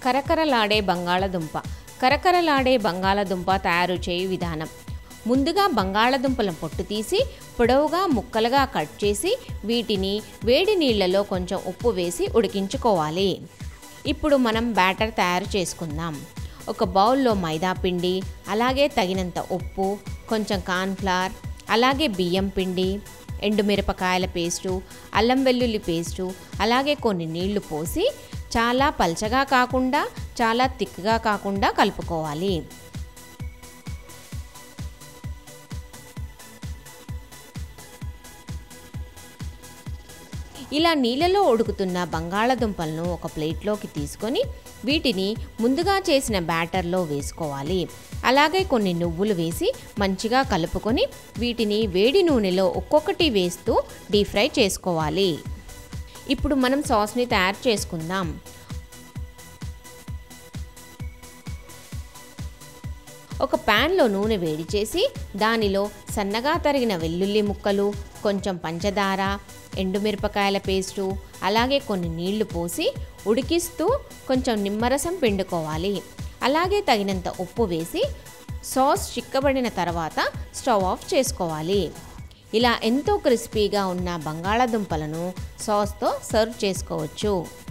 కరకరలాడే బంగాళదుంప కరకరలాడే బంగాళదుంప తయారు చేయు విధానం ముందుగా బంగాళదుంపల పొట్టు తీసి పొడవుగా ముక్కలుగా కట్ చేసి వీటిని వేడి నీళ్ళలో కొంచెం ఉప్పు వేసి ఉడికించుకోవాలి ఇప్పుడు మనం బ్యాటర్ తయారు చేసుకుందాం ఒక బౌల్లో మైదా పిండి అలాగే తగినంత ఉప్పు కొంచెం కార్న్ఫ్లవర్ అలాగే బియ్యం పిండి ఎండుమిరపకాయల పేస్టు అల్లం వెల్లుల్లి పేస్టు అలాగే కొన్ని నీళ్లు పోసి చాలా పల్చగా కాకుండా చాలా థిక్గా కాకుండా కలుపుకోవాలి ఇలా నీళ్ళలో ఉడుకుతున్న బంగాళదుంపలను ఒక ప్లేట్లోకి తీసుకొని వీటిని ముందుగా చేసిన బ్యాటర్లో వేసుకోవాలి అలాగే కొన్ని నువ్వులు వేసి మంచిగా కలుపుకొని వీటిని వేడి నూనెలో ఒక్కొక్కటి వేస్తూ డీప్ ఫ్రై చేసుకోవాలి ఇప్పుడు మనం సాస్ని తయారు చేసుకుందాం ఒక ప్యాన్లో నూనె వేడి చేసి దానిలో సన్నగా తరిగిన వెల్లుల్లి ముక్కలు కొంచెం పంచదార ఎండుమిరపకాయల పేస్టు అలాగే కొన్ని నీళ్లు పోసి ఉడికిస్తూ కొంచెం నిమ్మరసం పిండుకోవాలి అలాగే తగినంత ఉప్పు వేసి సాస్ చిక్కబడిన తర్వాత స్టవ్ ఆఫ్ చేసుకోవాలి ఇలా ఎంతో క్రిస్పీగా ఉన్న బంగాళాదుంపలను సాస్తో సర్వ్ చేసుకోవచ్చు